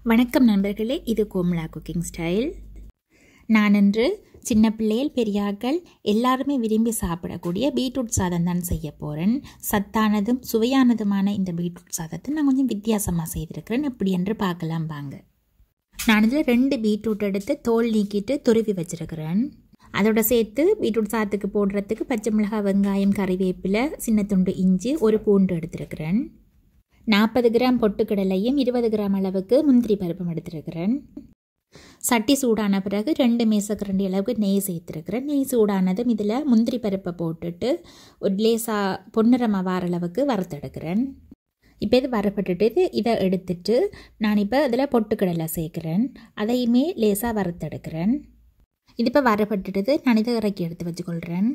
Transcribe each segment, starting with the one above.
வணக்கம் நண்பர்களே இது கோமலா குக்கிங் ஸ்டைல் நான் இன்று சின்ன பிள்ளைகள் பெரியாக்கள் எல்லாருமே விரும்பி சாப்பிடக்கூடிய பீட்ரூட் சாதம் தான் செய்ய போகிறேன் சத்தானதும் சுவையானதுமான இந்த பீட்ரூட் சாதத்தை நான் கொஞ்சம் வித்தியாசமாக செய்திருக்கிறேன் எப்படி என்று பார்க்கலாம் வாங்க நான் இதில் ரெண்டு பீட்ரூட் எடுத்து தோல் நீக்கிட்டு துருவி வச்சிருக்கிறேன் அதோட சேர்த்து பீட்ரூட் சாதத்துக்கு போடுறதுக்கு பச்சை மிளகாய் வெங்காயம் கறிவேப்பிலை சின்ன துண்டு இஞ்சி ஒரு பூண்டு எடுத்திருக்கிறேன் நாற்பது கிராம் பொட்டுக்கடலையும் இருபது கிராம் அளவுக்கு முந்திரி பருப்பும் எடுத்திருக்கிறேன் சட்டி சூடான பிறகு ரெண்டு மேசக்கரண்டி அளவுக்கு நெய் சேர்த்துருக்கிறேன் நெய் சூடானதும் இதில் முந்திரி பருப்பை போட்டுட்டு ஒரு லேசாக பொன்னிறமாக வார அளவுக்கு வறுத்தெடுக்கிறேன் இப்போ இது வரப்பட்டுட்டு இதை எடுத்துட்டு நான் இப்போ அதில் பொட்டுக்கடலை சேர்க்குறேன் அதையுமே லேசாக வறுத்தெடுக்கிறேன் இது இப்போ வரப்பட்டுட்டு நான் இதை இறக்கி எடுத்து வச்சுக்கொள்கிறேன்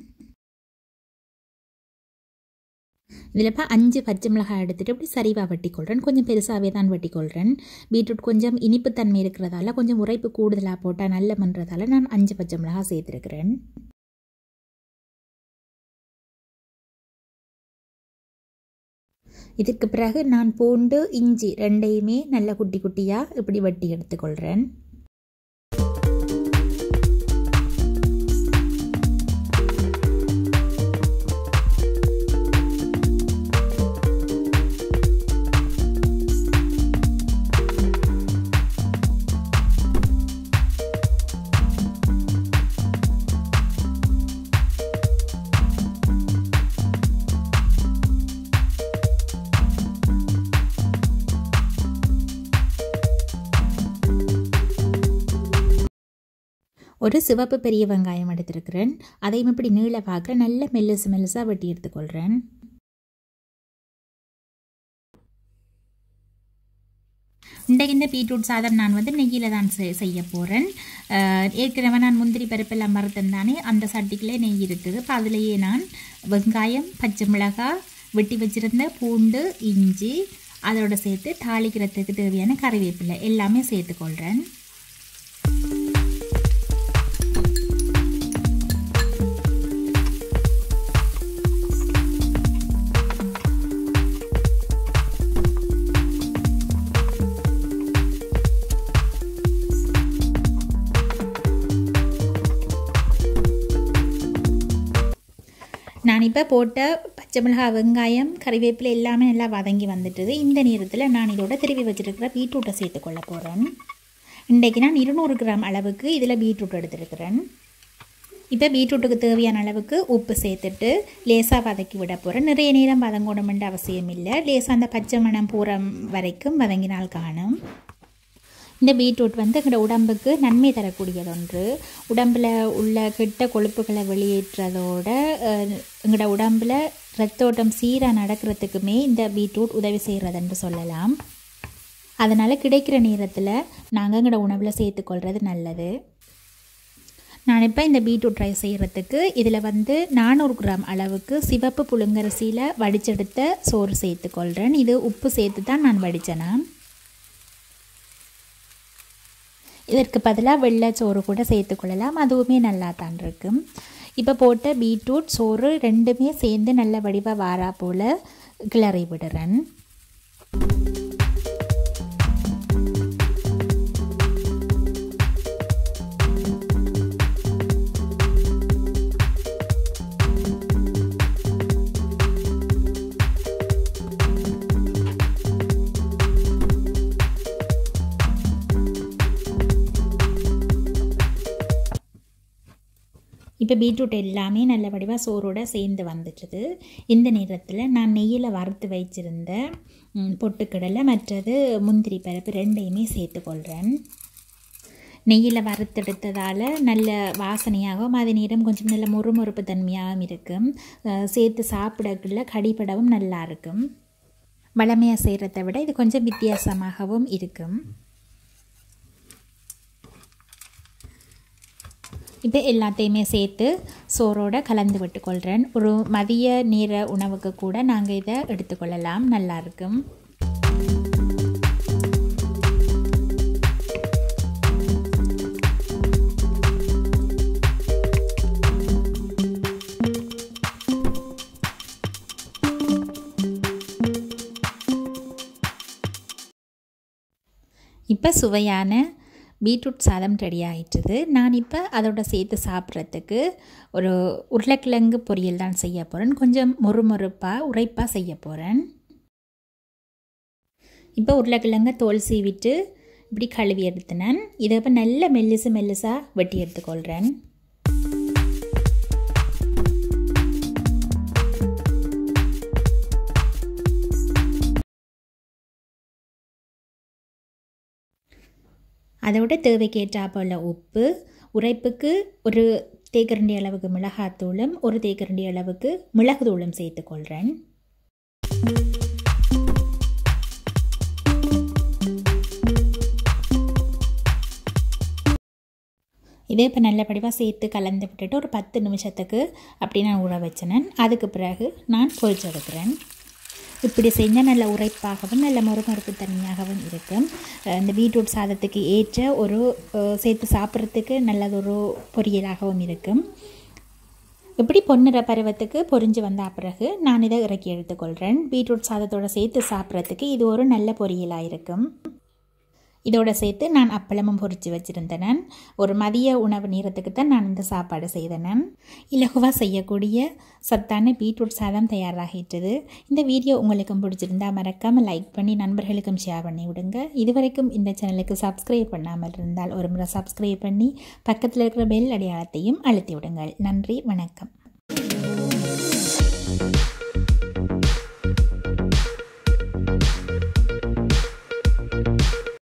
இதில் இப்போ அஞ்சு பச்சை மிளகாய் எடுத்துகிட்டு இப்படி சரிவாக வெட்டிக்கொள்கிறேன் கொஞ்சம் பெருசாகவே தான் வெட்டிக்கொள்கிறேன் பீட்ரூட் கொஞ்சம் இனிப்புத்தன்மை இருக்கிறதால கொஞ்சம் உரைப்பு கூடுதலாக போட்டால் நல்ல பண்ணுறதால நான் அஞ்சு பச்சை மிளகாய் சேர்த்துருக்கிறேன் இதுக்கு பிறகு நான் பூண்டு இஞ்சி ரெண்டையுமே நல்ல குட்டி குட்டியாக இப்படி வெட்டி எடுத்துக்கொள்கிறேன் ஒரு சிவப்பு பெரிய வெங்காயம் எடுத்திருக்கிறேன் அதையும் இப்படி நீள பார்க்க நல்ல மெல்லுசு மெல்லுசாக வெட்டி எடுத்துக்கொள்கிறேன் இன்றைக்கு இந்த பீட்ரூட் சாதம் நான் வந்து நெய்யில் தான் செய்ய போகிறேன் ஏற்கனவே நான் முந்திரி பருப்பெல்லாம் மறுத்தேன் தானே அந்த சட்டிக்குள்ளே நெய் இருக்குது இப்போ அதுலேயே நான் வெங்காயம் பச்சை மிளகாய் வெட்டி வச்சுருந்த பூண்டு இஞ்சி அதோட சேர்த்து தாளிக்கிறதுக்கு தேவையான கறிவேப்பிலை எல்லாமே சேர்த்துக்கொள்கிறேன் நான் இப்போ போட்ட பச்சை மிளகாய் வெங்காயம் கறிவேப்பிலை எல்லாமே நல்லா வதங்கி வந்துட்டுது இந்த நேரத்தில் நான் இதோட திருவி வச்சுருக்கிற பீட்ரூட்டை சேர்த்துக்கொள்ள போகிறேன் இன்றைக்கு நான் இருநூறு கிராம் அளவுக்கு இதில் பீட்ரூட் எடுத்துருக்கிறேன் இப்போ பீட்ரூட்டுக்கு தேவையான அளவுக்கு உப்பு சேர்த்துட்டு லேசாக வதக்கி விட போகிறேன் நிறைய நேரம் வதங்கணுமென்ற அவசியம் இல்லை லேசாக அந்த பச்சை மணம் பூரம் வரைக்கும் வதங்கினால் காணும் இந்த பீட்ரூட் வந்து எங்களோட உடம்புக்கு நன்மை தரக்கூடியது ஒன்று உடம்பில் உள்ள கெட்ட கொழுப்புகளை வெளியேற்றதோட எங்களோட உடம்பில் ரத்தோட்டம் சீராக நடக்கிறதுக்குமே இந்த பீட்ரூட் உதவி செய்கிறதுன்னு சொல்லலாம் அதனால் கிடைக்கிற நேரத்தில் நாங்கள் எங்களோட உணவில் சேர்த்துக்கொள்வது நல்லது நான் இப்போ இந்த பீட்ரூட் ரைஸ் செய்கிறதுக்கு இதில் வந்து நானூறு கிராம் அளவுக்கு சிவப்பு புழுங்கரிசியில் வடிச்செடுத்த சோறு சேர்த்துக்கொள்கிறேன் இது உப்பு சேர்த்து தான் நான் வடித்தேனா இதற்கு பதிலாக வெள்ளை சோறு கூட சேர்த்துக்கொள்ளலாம் அதுவுமே நல்லா தான் இருக்கும் இப்போ போட்ட பீட்ரூட் சோறு ரெண்டுமே சேர்ந்து நல்ல வடிவாக வாரா போல் கிளறி விடுறேன் இப்போ பீட்ரூட் எல்லாமே நல்ல வடிவாக சோறோடு சேர்ந்து வந்துட்டுது இந்த நேரத்தில் நான் நெய்யில் வறுத்து வச்சிருந்த பொட்டுக்கடலை மற்றது முந்திரி பருப்பு ரெண்டையுமே சேர்த்துக்கொள்கிறேன் நெய்யில் வறுத்தெடுத்ததால் நல்ல வாசனையாகவும் அதே நேரம் கொஞ்சம் நல்ல முறுமுறுப்பு தன்மையாகவும் இருக்கும் சேர்த்து சாப்பிடக்குள்ள கடிப்படவும் நல்லா இருக்கும் வளமையாக செய்கிறத விட இது கொஞ்சம் வித்தியாசமாகவும் இருக்கும் இப்போ எல்லாத்தையுமே சேர்த்து சோறோடு கலந்து விட்டுக்கொள்கிறேன் ஒரு மதிய நேர உணவுக்கு கூட நாங்கள் இதை எடுத்துக்கொள்ளலாம் நல்லாயிருக்கும் இப்போ சுவையான பீட்ரூட் சாதம் ரெடி ஆகிட்டுது நான் இப்போ அதோட சேர்த்து சாப்பிட்றதுக்கு ஒரு உருளைக்கிழங்கு பொரியல் தான் செய்ய போகிறேன் கொஞ்சம் மொறுமொறுப்பாக உரைப்பாக செய்ய போகிறேன் இப்போ உருளைக்கிழங்க தோல் சீவிட்டு இப்படி கழுவி எடுத்தினேன் இதை இப்போ நல்ல மெல்லிசு மெல்லிசாக வெட்டி எடுத்துக்கொள்கிறேன் அதோட தேவைக்கேற்றா போல் உப்பு உரைப்புக்கு ஒரு தேக்கரண்டி அளவுக்கு மிளகாத்தூளும் ஒரு தேக்கரண்டி அளவுக்கு மிளகுத்தூளும் சேர்த்துக்கொள்கிறேன் இதே இப்போ நல்லபடியாக சேர்த்து கலந்து விட்டுட்டு ஒரு பத்து நிமிஷத்துக்கு அப்படி நான் ஊற வச்சினேன் அதுக்கு பிறகு நான் பொரிச்செடுக்கிறேன் இப்படி செஞ்சால் நல்ல உரைப்பாகவும் நல்ல மொறுமொறுப்பு தன்மையாகவும் இருக்கும் இந்த பீட்ரூட் சாதத்துக்கு ஏற்ற ஒரு சேர்த்து சாப்பிட்றதுக்கு நல்லதொரு பொரியலாகவும் இருக்கும் இப்படி பொன்னிற பருவத்துக்கு பொரிஞ்சு வந்த பிறகு நான் இதை இறக்கி எடுத்துக்கொள்கிறேன் பீட்ரூட் சாதத்தோடு சேர்த்து சாப்பிட்றதுக்கு இது ஒரு நல்ல பொரியலாக இருக்கும் இதோட சேர்த்து நான் அப்பளமும் பொறிச்சு வச்சுருந்தேன் ஒரு மதிய உணவு நேரத்துக்கு தான் நான் இந்த சாப்பாடு செய்தேன் இலகுவாக செய்யக்கூடிய சத்தான பீட்ரூட் சாதம் தயாராகிட்டது இந்த வீடியோ உங்களுக்கும் பிடிச்சிருந்தா மறக்காமல் லைக் பண்ணி நண்பர்களுக்கும் ஷேர் பண்ணி விடுங்க இதுவரைக்கும் இந்த சேனலுக்கு சப்ஸ்கிரைப் பண்ணாமல் இருந்தால் ஒரு முறை சப்ஸ்கிரைப் பண்ணி பக்கத்தில் இருக்கிற பெல் அடையாளத்தையும் அழுத்தி விடுங்கள் நன்றி வணக்கம்